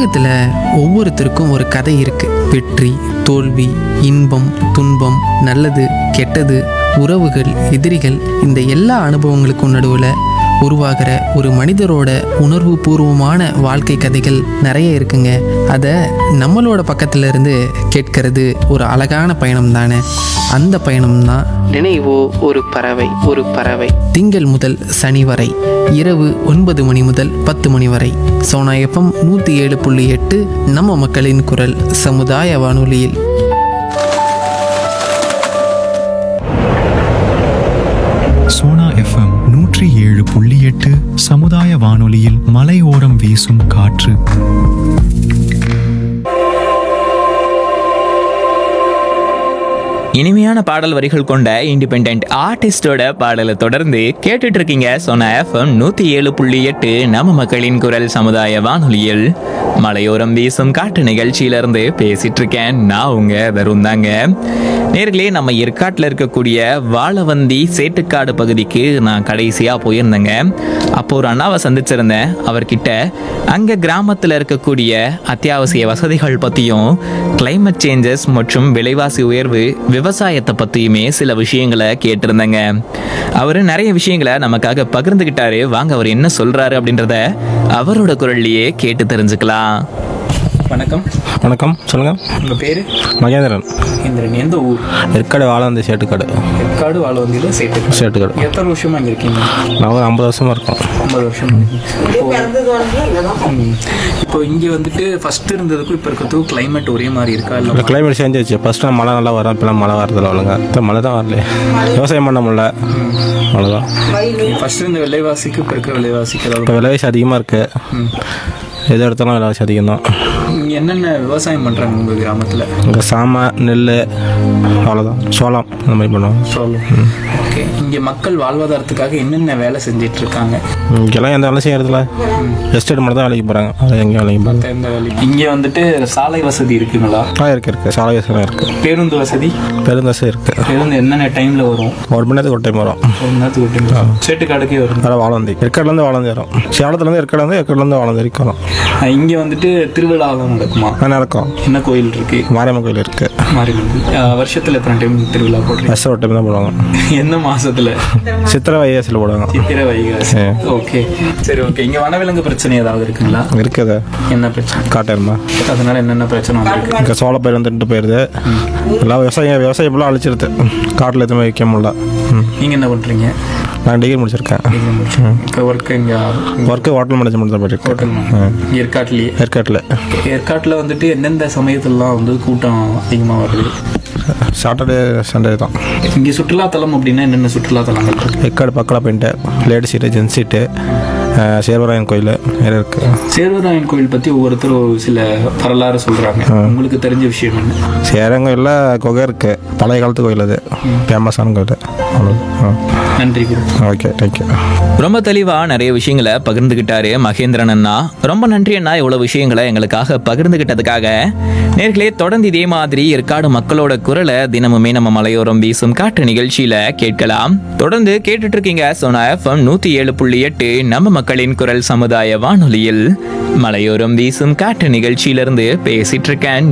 உலகத்தில் ஒவ்வொருத்தருக்கும் ஒரு கதை இருக்கு வெற்றி தோல்வி இன்பம் துன்பம் நல்லது கெட்டது உறவுகள் எதிரிகள் இந்த எல்லா அனுபவங்களுக்கும் நடுவில் உருவாகிற ஒரு மனிதரோட உணர்வு பூர்வமான வாழ்க்கை கதைகள் நிறைய இருக்குங்க அதை நம்மளோட பக்கத்துல இருந்து கேட்கறது ஒரு அழகான பயணம் தானே அந்த பயணம் தான் நினைவோ ஒரு பறவை ஒரு பறவை திங்கள் முதல் சனி வரை இரவு ஒன்பது மணி முதல் பத்து மணி வரை சோனா எஃப்எம் நூற்றி ஏழு புள்ளி எட்டு நம்ம மக்களின் குரல் சமுதாய வானொலியில் சோனா எஃப்எம் நூற்றி ஏழு புள்ளி எட்டு சமுதாய வானொலியில் மலையோரம் வீசும் காற்று இனிமையான பாடல் வரிகள் கொண்ட இண்டிபெண்ட் ஆர்டிஸ்டோட பாடலை தொடர்ந்து கேட்டுட்டு இருக்கீங்க சொன்ன எஃப்எம் நூத்தி ஏழு புள்ளி எட்டு நம்ம மக்களின் குரல் சமுதாய வானொலியில் மலையோரம் வீசும் காட்டு நிகழ்ச்சியிலிருந்து பேசிட்டு இருக்கேன் நான் உங்க தருண் தாங்க நேர்களே நம்ம ஏற்காட்டில் இருக்கக்கூடிய வாழவந்தி சேட்டுக்காடு பகுதிக்கு நான் கடைசியா போயிருந்தேங்க அப்போ ஒரு அண்ணாவை சந்திச்சிருந்தேன் அவர்கிட்ட அங்க கிராமத்துல இருக்கக்கூடிய அத்தியாவசிய வசதிகள் பத்தியும் climate சேஞ்சஸ் மற்றும் விலைவாசி உயர்வு விவசாயத்தை பத்தியுமே சில விஷயங்களை கேட்டிருந்தேங்க அவரு நிறைய விஷயங்களை நமக்காக பகிர்ந்துகிட்டாரு வாங்க அவர் என்ன சொல்றாரு அப்படின்றத அவரோட குரல்லையே கேட்டு தெரிஞ்சுக்கலாம் வணக்கம் வணக்கம் சொல்லுங்கள் உங்க பேரு மகேந்திரன் இந்திரன் எந்த ஊர் ஏற்காடு வாழாந்து சேட்டுக்காடு எற்காடு வாழவந்தியில சேட்டு சேட்டுக்காடு எத்தனை வருஷமா இங்க இருக்கீங்க நான் ஒரு ஐம்பது வருஷமா இருக்கோம் ஐம்பது வருஷம் இப்போ இங்க வந்துட்டு ஃபர்ஸ்ட் இருந்ததுக்கும் இப்போ இருக்கிறதுக்கும் கிளைமேட் ஒரே மாதிரி இருக்கா இப்போ இல்லை கிளைமேட் சேஞ்ச் ஆச்சு ஃபர்ஸ்ட் மழை நல்லா வரும் இப்போலாம் மழை வரதில்ல ஒழுங்கா இப்போ மழை தான் வரல விவசாயம் பண்ண முடியல அவ்வளோதான் ஃபர்ஸ்ட் இருந்த விலைவாசிக்கு இப்போ இருக்கிற விலைவாசிக்கு இப்போ ஏதாவது விலைவாசி அதிகமாக இருக்கு எது எடுத்தாலும் விலைவாசி அதிகம் தான் இங்க என்னென்ன விவசாயம் பண்றாங்க உங்க கிராமத்துல இங்கே சாமை நெல் அவ்வளோதான் சோளம் அந்த மாதிரி பண்ணுவோம் சொல்லு ஓகே இங்க மக்கள் வாழ்வாதாரத்துக்காக என்னென்ன வேலை செஞ்சிட்டு இருக்காங்க இங்கெல்லாம் எந்த வேலை செய்யறதில்ல எஸ்டேட் மட்டும் தான் வேலைக்கு போகிறாங்க அது எங்கேயும் வேலைக்கு போகிறாங்க எந்த வேலை இங்க வந்துட்டு சாலை வசதி இருக்குங்களா ஆ இருக்கு இருக்கு சாலை வசதி இருக்கு பேருந்து வசதி பெருந்தசை இருக்கு பேருந்து என்னென்ன டைம்ல வரும் ஒரு மணி நேரத்துக்கு ஒரு டைம் வரும் ஒரு மணி நேரத்துக்கு ஒரு time. சேட்டுக்காடுக்கே வரும் வேலை வாழந்தி ஏற்காடுலேருந்து வாழந்தி வரும் சேலத்துலேருந்து ஏற்காடுலேருந்து ஏற்காடுலேருந்து வாழந்தி வரைக்கும் வரும் அஹ் இங்க வந்துட்டு திருவிழாலாம் நடக்குமா ஆ, நடக்கும் என்ன கோயில் இருக்கு மாரியம்மன் கோயில் இருக்கு மாரியம்மன் அஹ் வருஷத்துல எத்தனை டைம் திருவிழா போடுறீங்க வருஷம் ஒரு டைம் தான் போடுவாங்க எந்த மாசத்துல சித்திரை வைகாசியில் போடுவாங்க சித்திரை வைகாசி ஓகே சரி ஓகே இங்க வனவிலங்கு பிரச்சனை ஏதாவது இருக்குங்களா இருக்குது என்ன பிரச்சனை காட்டேருமா அதனால என்னென்ன பிரச்சனை வந்திருக்கு இங்கே சோள பயிர் வந்துட்டு போயிடுது எல்லாம் விவசாயம் விவசாயம் ஃபுல்லாக அழிச்சிருது காட்டில் எதுவுமே வைக்க முடியல ம். நீங்க என்ன பண்றீங்க நான் டிகிரி முடிச்சிருக்கேன் இப்போ ஒர்க் இங்க ஒர்க்கு ஹோட்டல் மேனேஜ்மெண்ட் தான் போயிருக்கு இங்க ஏற்காட்டுலயே ஏற்காட்டில் ஏற்காட்டுல வந்துட்டு எந்தெந்த சமயத்துலலாம் வந்து கூட்டம் அதிகமா வருது சாட்டர்டே சண்டே தான் இங்க சுற்றுலாத்தலம் அப்படின்னா என்னென்ன சுற்றுலாத்தலங்கள் இருக்கு Yercaud pagoda point lady seat gents seat Shevaroy கோயில் நிறைய இருக்குது சேர்வராயன் கோயில் பத்தி ஒவ்வொருத்தரும் ஒரு சில வரலாறு சொல்றாங்க உங்களுக்கு தெரிஞ்ச விஷயம் என்ன சேரங்க இல்லை குகை இருக்கு பழைய காலத்து கோயில் அது ஃபேமஸான கோயில் அவ்வளோ நன்றி குரு ஓகே தேங்க்யூ ரொம்ப தெளிவா நிறைய விஷயங்களை பகிர்ந்துகிட்டாரு மகேந்திரன் அண்ணா ரொம்ப நன்றி அண்ணா இவ்வளவு விஷயங்களை எங்களுக்காக பகிர்ந்துகிட்டதுக்காக நேர்களே தொடர்ந்து இதே மாதிரி ஏற்காடு மக்களோட குரலை தினமுமே நம்ம மலையோரம் வீசும் காற்று நிகழ்ச்சியில கேட்கலாம் தொடர்ந்து கேட்டுட்டு இருக்கீங்க சோனா எஃப்எம் நூத்தி ஏழு புள்ளி எட்டு நம்ம மக்களின் குரல் சமுதாய வானொலியில் மலையோரம் வீசும் காற்று நிகழ்ச்சியிலிருந்து பேசிட்டு இருக்கேன்